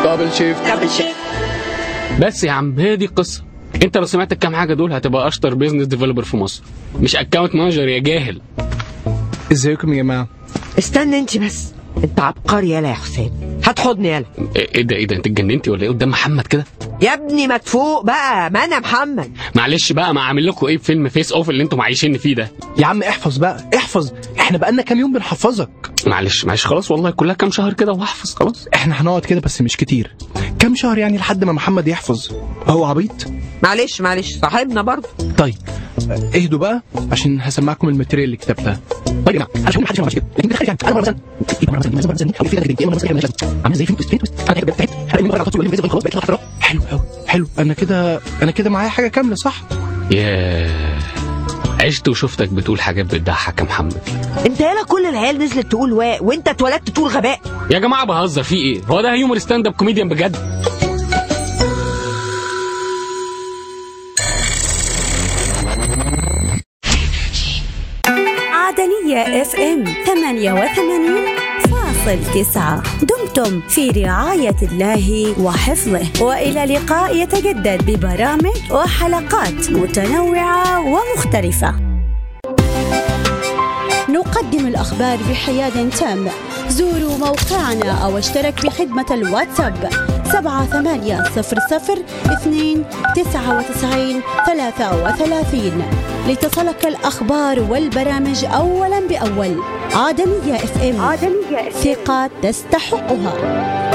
دبل شيفت دبل شيفت بس يا عم هي دي القصه انت لو سمعت الكام حاجه دول هتبقى اشطر بيزنس ديفلوبر في مصر مش اكونت مانجر يا جاهل ازيكم يا جماعه استنى انت بس انت عبقري يالا يا حسين هات حضني يالا ايه إيه ده ايه ده انت اتجننتي ولا ايه قدام محمد كده يا ابني ما تفوق بقى ما انا محمد معلش بقى ما عامل لكم ايه في فيلم فيس اوف اللي انتم عايشين فيه ده يا عم احفظ بقى احفظ احنا بقالنا كام يوم بنحفظك معلش معلش خلاص والله كلها كام شهر كده وهحفظ خلاص احنا هنقعد كده بس مش كتير كام شهر يعني لحد ما محمد يحفظ هو عبيط معلش معلش صاحبنا برضه طيب اهدوا بقى عشان هسمعكم الماتيريال اللي كتبتها طيب يا جماعه انا مش هقول محدش يعمل كده لكن بتخيل يعني انا مره مثلا يبقى مره مثلا مثلا او في كده كده مثلا كده عامل زي فين تويست فين تويست انا كده بتاعت هلاقي مره خلاص خلاص بقيت خلاص حلو قوي حلو انا كده انا كده معايا حاجه كامله صح ياه عشت وشفتك بتقول حاجات بتضحك يا محمد انت يالا كل العيال نزلت تقول واء وانت اتولدت تقول غباء يا جماعه بهزر في ايه هو ده هيومر ستاند اب كوميديان بجد عدنية اف ام 88.9 دمتم في رعاية الله وحفظه وإلى لقاء يتجدد ببرامج وحلقات متنوعة ومختلفة نقدم الأخبار بحياد تام زوروا موقعنا أو اشترك بخدمة الواتساب سبعة ثمانية صفر صفر اثنين تسعة وتسعين ثلاثة وثلاثين لتصلك الأخبار والبرامج أولا بأول عدنية اف ام عدنية ثقة تستحقها